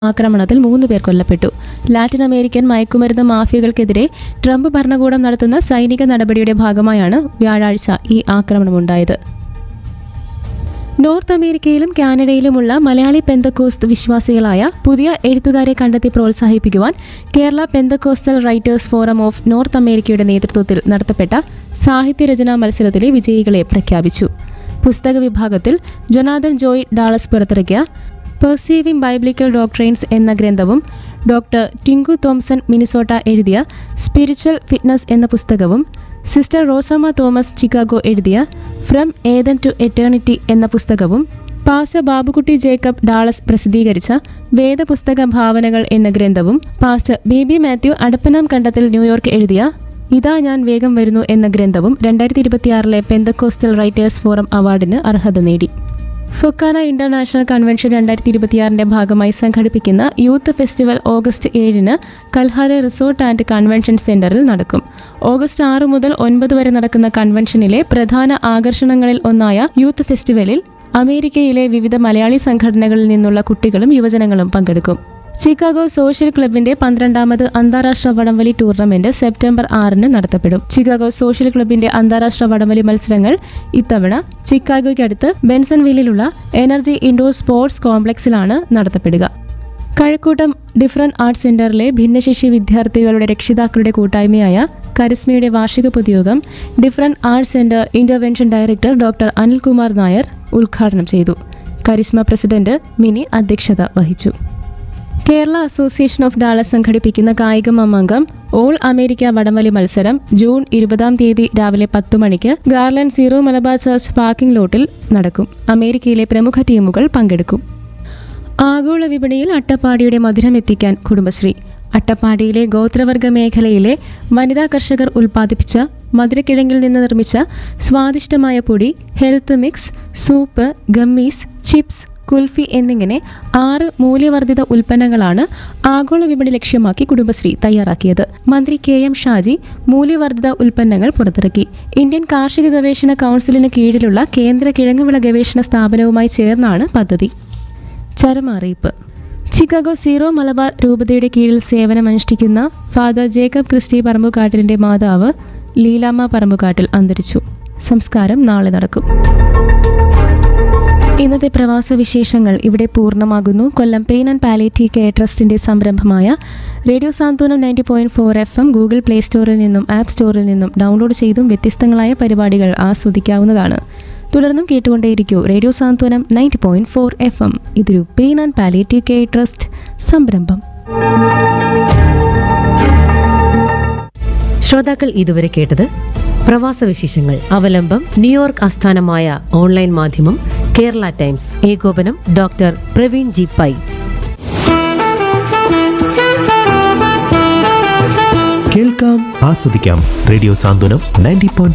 ആക്രമണത്തിൽ മൂന്ന് പേർ കൊല്ലപ്പെട്ടു ലാറ്റിൻ അമേരിക്കൻ മയക്കുമരുന്ന് മാഫിയകൾക്കെതിരെ ട്രംപ് ഭരണകൂടം നടത്തുന്ന സൈനിക നടപടിയുടെ ഭാഗമായാണ് വ്യാഴാഴ്ച ഈ ആക്രമണമുണ്ടായത് നോർത്ത് അമേരിക്കയിലും കാനഡയിലുമുള്ള മലയാളി പെന്തക്കോസ്ത് വിശ്വാസികളായ പുതിയ എഴുത്തുകാരെ കണ്ടെത്തി പ്രോത്സാഹിപ്പിക്കുവാൻ Kerala Pentecostal Writers Forum of North അമേരിക്കയുടെ നേതൃത്വത്തിൽ നടത്തപ്പെട്ട സാഹിത്യരചനാ മത്സരത്തിലെ വിജയികളെ പ്രഖ്യാപിച്ചു പുസ്തക വിഭാഗത്തിൽ ജൊനാഥൻ ജോയ് ഡാളസ് പുറത്തിറക്കിയ പെർസീവിംഗ് ബൈബ്ലിക്കൽ ഡോക്ട്രൈൻസ് എന്ന ഗ്രന്ഥവും ഡോക്ടർ ടിങ്കു തോംസൺ മിനിസോട്ട എഴുതിയ സ്പിരിച്വൽ ഫിറ്റ്നസ് എന്ന പുസ്തകവും സിസ്റ്റർ റോസമ്മ തോമസ് ചിക്കാഗോ എഴുതിയ ഫ്രം ഏതൻ ടു എറ്റേണിറ്റി എന്ന പുസ്തകവും പാശ ബാബുക്കുട്ടി ജേക്കബ് ഡാളസ് പ്രസിദ്ധീകരിച്ച വേദപുസ്തക ഭാവനകൾ എന്ന ഗ്രന്ഥവും pastor Baby Mathew Adappanam Kandathil New York എഴുതിയ ഇതാ ഞാൻ വേഗം വരുന്നു എന്ന ഗ്രന്ഥവും രണ്ടായിരത്തി ഇരുപത്തിയാറിലെ പെന്തക്കോസ്റ്റൽ റൈറ്റേഴ്സ് ഫോറം അവാർഡിന് അർഹത നേടി ഫൊക്കാന ഇന്റർനാഷണൽ കൺവെൻഷൻ രണ്ടായിരത്തി ഇരുപത്തിയാറിന്റെ ഭാഗമായി സംഘടിപ്പിക്കുന്ന യൂത്ത് ഫെസ്റ്റിവൽ ഓഗസ്റ്റ് ഏഴിന് കൽഹാര റിസോർട്ട് ആൻഡ് കൺവെൻഷൻ സെന്ററിൽ നടക്കും ഓഗസ്റ്റ് ആറ് മുതൽ ഒൻപത് വരെ നടക്കുന്ന കൺവെൻഷനിലെ പ്രധാന ആകർഷണങ്ങളിൽ ഒന്നായ യൂത്ത് ഫെസ്റ്റിവലിൽ അമേരിക്കയിലെ വിവിധ മലയാളി സംഘടനകളിൽ നിന്നുള്ള കുട്ടികളും യുവജനങ്ങളും പങ്കെടുക്കും ചിക്കാഗോ സോഷ്യൽ ക്ലബിന്റെ പന്ത്രണ്ടാമത് അന്താരാഷ്ട്ര വടംവലി ടൂർണമെന്റ് സെപ്റ്റംബർ ആറിന് നടത്തപ്പെടും ചിക്കാഗോ സോഷ്യൽ ക്ലബിന്റെ അന്താരാഷ്ട്ര വടംവലി മത്സരങ്ങൾ ഇത്തവണ ചിക്കാഗോയ്ക്കടുത്ത് ബെൻസൺവില്ലിലുള്ള എനർജി ഇൻഡോർ സ്പോർട്സ് കോംപ്ലക്സിലാണ് നടത്തപ്പെടുക കഴക്കൂട്ടം ഡിഫറൻറ്റ് ആർട്സ് സെന്ററിലെ ഭിന്നശേഷി വിദ്യാർത്ഥികളുടെ രക്ഷിതാക്കളുടെ കൂട്ടായ്മയായ കരിസ്മയുടെ വാർഷിക പൊതുയോഗം Different Arts Centre Intervention Director doctor Anilkumar Nair ഉദ്ഘാടനം ചെയ്തു കരിസ്മ പ്രസിഡന്റ് മിനി അധ്യക്ഷത വഹിച്ചു കേരള അസോസിയേഷൻ ഓഫ് ഡാളസ് സംഘടിപ്പിക്കുന്ന കായിക മമാങ്കം ഓൾ അമേരിക്ക വടംവലി മത്സരം ജൂൺ ഇരുപതാം തീയതി രാവിലെ പത്ത് മണിക്ക് Garland Syro Malabar church parking ലോട്ടിൽ നടക്കും അമേരിക്കയിലെ പ്രമുഖ ടീമുകൾ പങ്കെടുക്കും ആഗോള വിപണിയിൽ അട്ടപ്പാടിയുടെ മധുരം എത്തിക്കാൻ കുടുംബശ്രീ അട്ടപ്പാടിയിലെ ഗോത്രവർഗ മേഖലയിലെ വനിതാ കർഷകർ ഉൽപ്പാദിപ്പിച്ച മധുരക്കിഴങ്ങിൽ നിന്ന് നിർമ്മിച്ച സ്വാദിഷ്ടമായ പൊടി health mix soup gummies chips kulfi എന്നിങ്ങനെ ആറ് മൂല്യവർദ്ധിത ഉൽപ്പന്നങ്ങളാണ് ആഗോള വിപണി ലക്ഷ്യമാക്കി കുടുംബശ്രീ തയ്യാറാക്കിയത് മന്ത്രി കെ എം ഷാജി മൂല്യവർദ്ധിത ഉൽപ്പന്നങ്ങൾ പുറത്തിറക്കി ഇന്ത്യൻ കാർഷിക ഗവേഷണ കൗൺസിലിന് കീഴിലുള്ള കേന്ദ്ര കിഴങ്ങുവിള ഗവേഷണ സ്ഥാപനവുമായി ചേർന്നാണ് പദ്ധതി ചരമറിയിപ്പ് ചിക്കാഗോ സീറോ മലബാർ രൂപതയുടെ കീഴിൽ സേവനമനുഷ്ഠിക്കുന്ന ഫാദർ ജേക്കബ് ക്രിസ്റ്റി പറമ്പുകാട്ടിലിന്റെ മാതാവ് ലീലാമ്മ പറമ്പുകാട്ടിൽ അന്തരിച്ചു സംസ്കാരം നാളെ നടക്കും ഇന്നത്തെ പ്രവാസ വിശേഷങ്ങൾ ഇവിടെ പൂർണ്ണമാകുന്നു Kollam pain and palliative care ട്രസ്റ്റിന്റെ സംരംഭമായ radio Santhwanam ninety point four F M Google Play സ്റ്റോറിൽ നിന്നും ആപ്പ് സ്റ്റോറിൽ നിന്നും ഡൗൺലോഡ് ചെയ്തും വ്യത്യസ്തങ്ങളായ പരിപാടികൾ ആസ്വദിക്കാവുന്നതാണ് തുടർന്നും കേട്ടുകൊണ്ടേയിരിക്കൂ radio Santhwanam ninety point four F M ഇതൊരു pain and palliative care trust സംരംഭം ശ്രോതാക്കൾ ഇതുവരെ കേട്ടത് പ്രവാസ വിശേഷങ്ങൾ അവലംബം ന്യൂയോർക്ക് ആസ്ഥാനമായ ഓൺലൈൻ മാധ്യമം കേരള ടൈംസ് ഏകോപനം ഡോക്ടർ പ്രവീൺ ജി പൈ കേൾക്കാം ആസ്വദിക്കാം റേഡിയോ സാന്ത്വനം നയൻറ്റി